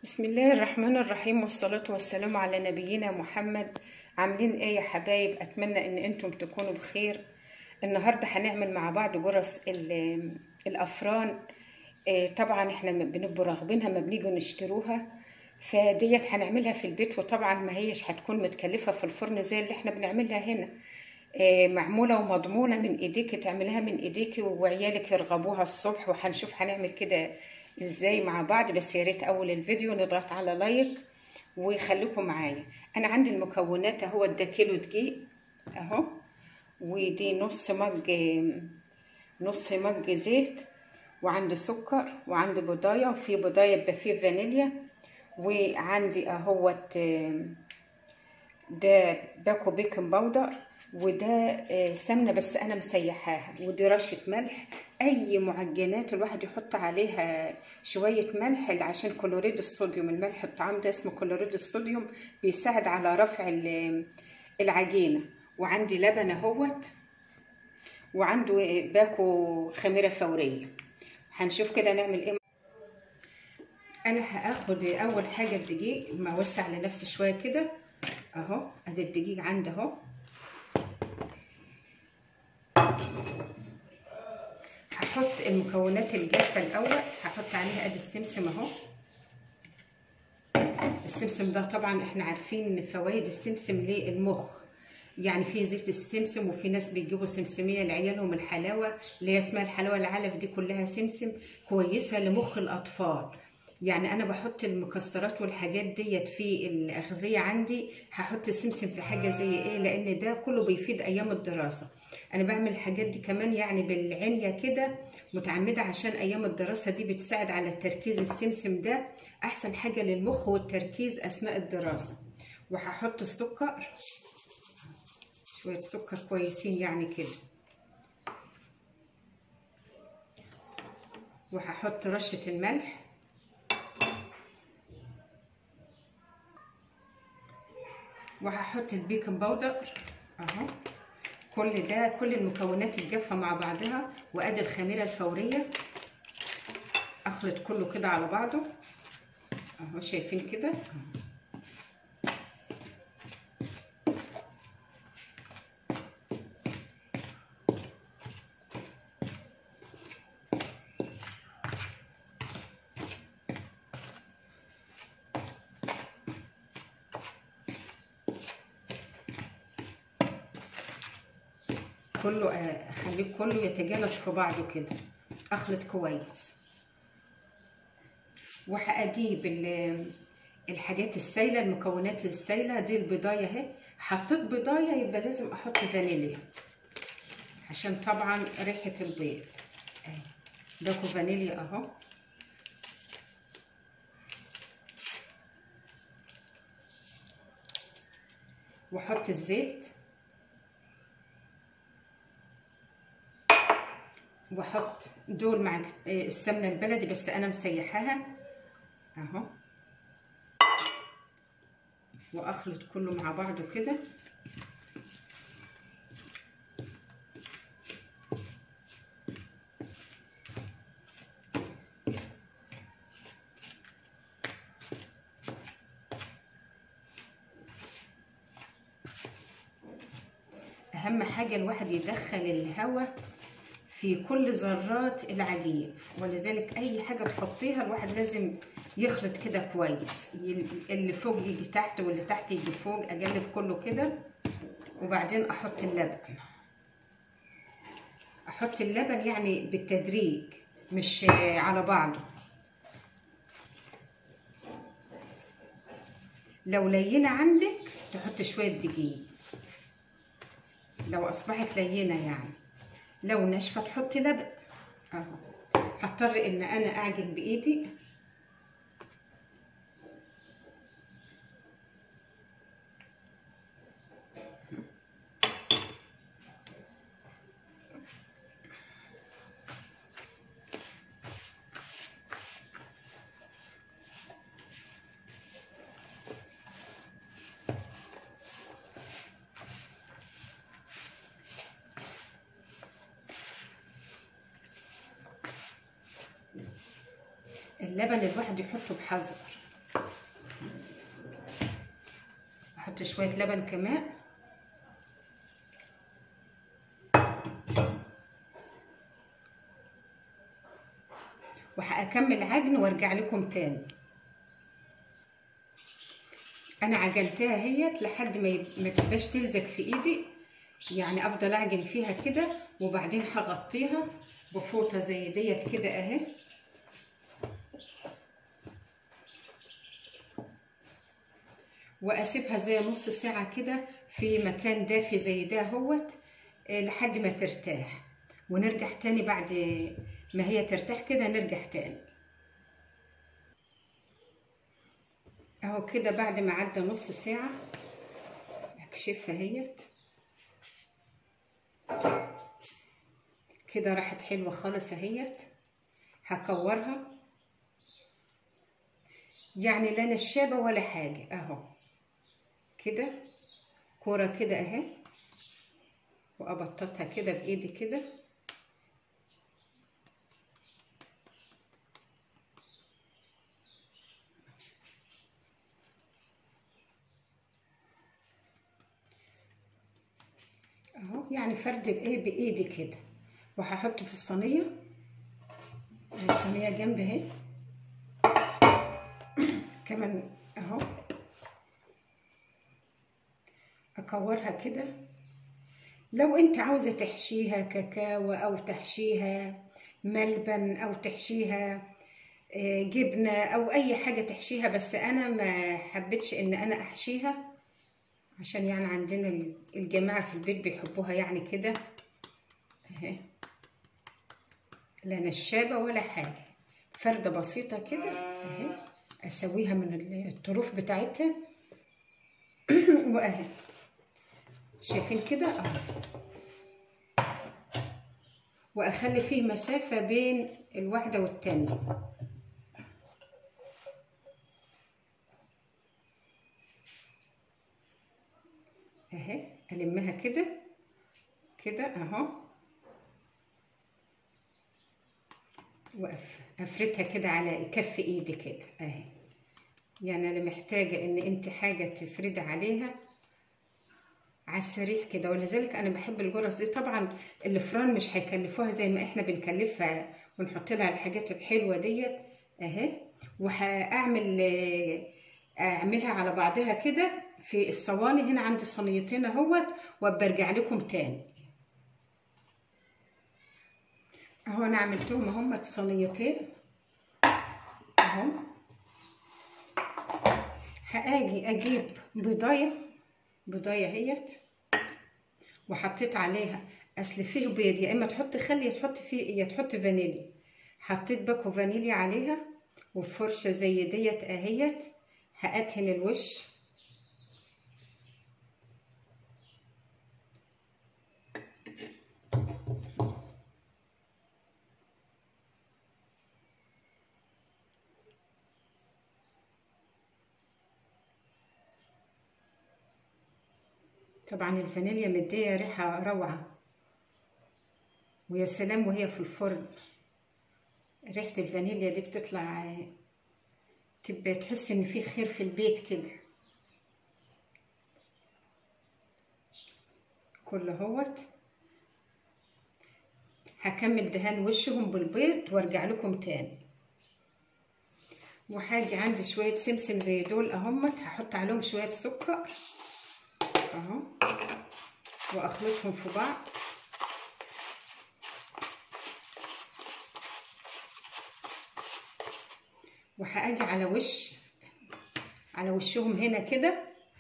بسم الله الرحمن الرحيم والصلاة والسلام على نبينا محمد عاملين ايه يا حبايب اتمنى ان انتم تكونوا بخير النهاردة هنعمل مع بعض جرس ال- الافران إيه، طبعا احنا بنبقى راغبينها ما بنيجي نشتروها فديت هنعملها في البيت وطبعا ما هيش هتكون متكلفة في الفرن زي اللي احنا بنعملها هنا إيه، معمولة ومضمونة من ايديك تعملها من ايديك وعيالك يرغبوها الصبح وهنشوف هنعمل كده ازاي مع بعض بس يا ريت اول الفيديو نضغط على لايك وخليكم معايا انا عندي المكونات اهو ده كيلو دقيق اهو ودي نص مج نص مج زيت وعندي سكر وعندي بضايه وفي بضايه يبقى فيه فانيليا وعندي اهوت ده باكو بيكنج باودر وده سمنه بس انا مسيحاها ودي رشه ملح اي معجنات الواحد يحط عليها شويه ملح عشان كلوريد الصوديوم الملح الطعام ده اسمه كلوريد الصوديوم بيساعد على رفع العجينه وعندي لبن اهوت وعنده باكو خميره فوريه هنشوف كده نعمل ايه انا هاخد اول حاجه الدقيق ما اوسع لنفسي شويه كده اهو ادي الدقيق عندي اهو هحط المكونات الجافه الاول هحط عليها ادي السمسم اهو السمسم ده طبعا احنا عارفين فوائد السمسم للمخ يعني في زيت السمسم وفي ناس بيجيبوا سمسميه لعيالهم الحلاوه اللي هي اسمها الحلاوه العلف دي كلها سمسم كويسه لمخ الاطفال يعني انا بحط المكسرات والحاجات ديت في الاغذيه عندي هحط السمسم في حاجه زي ايه لان ده كله بيفيد ايام الدراسه انا بعمل الحاجات دي كمان يعني بالعنية كده متعمدة عشان ايام الدراسة دي بتساعد على التركيز السمسم ده احسن حاجة للمخ والتركيز اثناء الدراسة وهحط السكر شوية سكر كويسين يعني كده وهحط رشة الملح وهحط البيكنج باودر اهو كل ده كل المكونات الجافه مع بعضها وادي الخميره الفوريه اخلط كله كده على بعضه اهو شايفين كده كله اخليه كله يتجانس في بعضه كده اخلط كويس وهاجيب الحاجات السايله المكونات السايله دي البضايه اهي حطيت بضايه يبقى لازم احط فانيليا عشان طبعا ريحه البيض اهي باكو فانيليا اهو واحط الزيت واحط دول مع السمنه البلدي بس انا مسيحاها اهو واخلط كله مع بعضه كده اهم حاجه الواحد يدخل الهواء في كل ذرات العجين ولذلك اي حاجه تحطيها الواحد لازم يخلط كده كويس اللي فوق يجي تحت واللي تحت يجي فوق اقلب كله كده وبعدين احط اللبن احط اللبن يعني بالتدريج مش على بعضه لو لينه عندك تحط شويه دقيق لو اصبحت لينه يعني لو ناشفه تحطي لبن اهو هضطر ان انا اعجن بايدي اللبن الواحد يحطه بحذر احط شويه لبن كمان وهكمل عجن وارجع لكم تاني انا عجنتها هيت لحد ما يب... ما تبقاش تلزق في ايدي يعني افضل اعجن فيها كده وبعدين هغطيها بفوطه زي ديت كده اهي واسيبها زي نص ساعه كده في مكان دافي زي ده هوت لحد ما ترتاح ونرجع تاني بعد ما هي ترتاح كده نرجع تاني اهو كده بعد ما عدى نص ساعة اكشفها اهيت كده راحت حلوة خالص اهيت هكورها يعني لا نشابة ولا حاجة اهو كده كورة كده اهي وابططها كده بايدي كده اهو يعني فرد بايه بايدي كده وهحطه في الصينيه الصينيه جنب اهي كمان اهو اكورها كده لو انت عاوزه تحشيها كاكاو او تحشيها ملبن او تحشيها جبنه او اي حاجه تحشيها بس انا ما حبيتش ان انا احشيها عشان يعني عندنا الجماعة في البيت بيحبوها يعني كده اهي لا نشابة ولا حاجة فردة بسيطة كده اهي اسويها من الطروف بتاعتها واهي شايفين كده اهو واخلي فيه مسافة بين الواحدة والتانية اهي المها كده كده اهو وافردها كده على كف ايدي كده اهي يعني انا محتاجه ان انت حاجه تفردي عليها على السريع كده ولذلك انا بحب الجرس دي طبعا الفران مش هيكلفوها زي ما احنا بنكلفها ونحط لها الحاجات الحلوه ديت اهي وهاعمل اعملها على بعضها كده في الصواني هنا عندي صينيتين اهوت وبرجع لكم تاني اهو انا عملتهم اهم صينيتين اهو هاجي اجيب بيضايه بيضايه اهيت وحطيت عليها اصل فيه بيض يا اما تحط خل يا تحط فيه يا تحط فانيليا حطيت باكو فانيليا عليها وفرشه زي ديت اهيت هادهن الوش طبعا الفانيليا مديه ريحه روعه ويا سلام وهي في الفرن ريحه الفانيليا دي بتطلع تبقى تحس ان في خير في البيت كده كل هوت هكمل دهان وشهم بالبيض وارجع لكم تاني وحاجة عندي شوية سمسم زي دول اهمت هحط عليهم شوية سكر اهو واخلطهم في بعض وهاجي على وش على وشهم هنا كده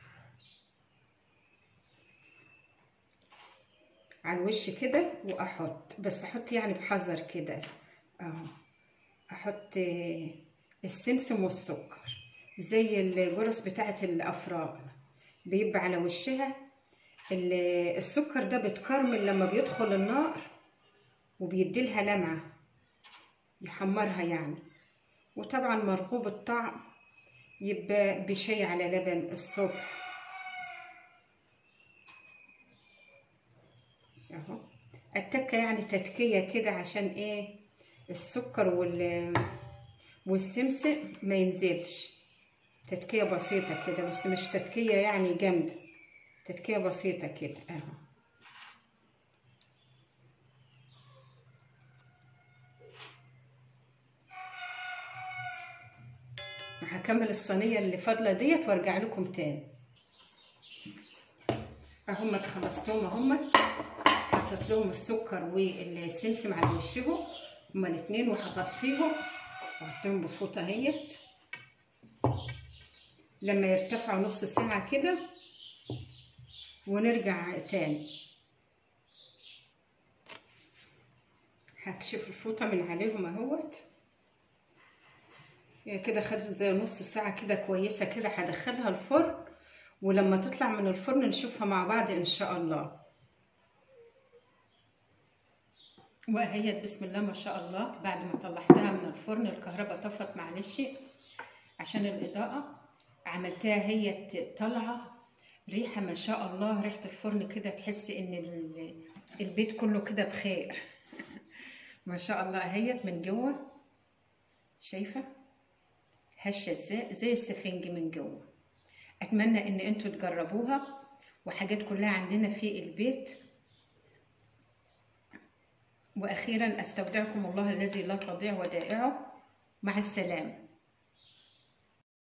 على الوش كده واحط بس احط يعني بحذر كده اهو احط السمسم والسكر زي الجرس بتاعت الافران بيبقى على وشها السكر ده بيتكرمل لما بيدخل النار وبيديلها لمعة يحمرها يعني وطبعا مرغوب الطعم يبقى بشاي على لبن الصبح اهو التكة يعني تتكية كده عشان ايه السكر وال والسمسم ما ينزلش تتكية بسيطة كده بس مش تتكية يعني جامدة تتكية بسيطة كده اهو هكمل الصينية اللي فاضلة ديت وارجع لكم تاني اهم خلصتهم اهم حطيت لهم السكر والسمسم على وشهم هما الاتنين وهغطيهم واحطهم بفوطة اهيت لما يرتفعوا نص ساعة كده ونرجع تاني هكشف الفوطة من عليهم اهوت هي كده خدت زي نص ساعة كده كويسة كده هدخلها الفرن ولما تطلع من الفرن نشوفها مع بعض ان شاء الله وهي بسم الله ما شاء الله بعد ما طلعتها من الفرن الكهرباء طفت معلش عشان الإضاءة عملتها هي طالعة ريحة ما شاء الله ريحة الفرن كده تحس ان البيت كله كده بخير ما شاء الله اهيت من جوه شايفة هشة ازاي زي السفنج من جوه اتمنى ان انتوا تجربوها وحاجات كلها عندنا في البيت واخيرا استودعكم الله الذي لا تضيع ودائعه مع السلامه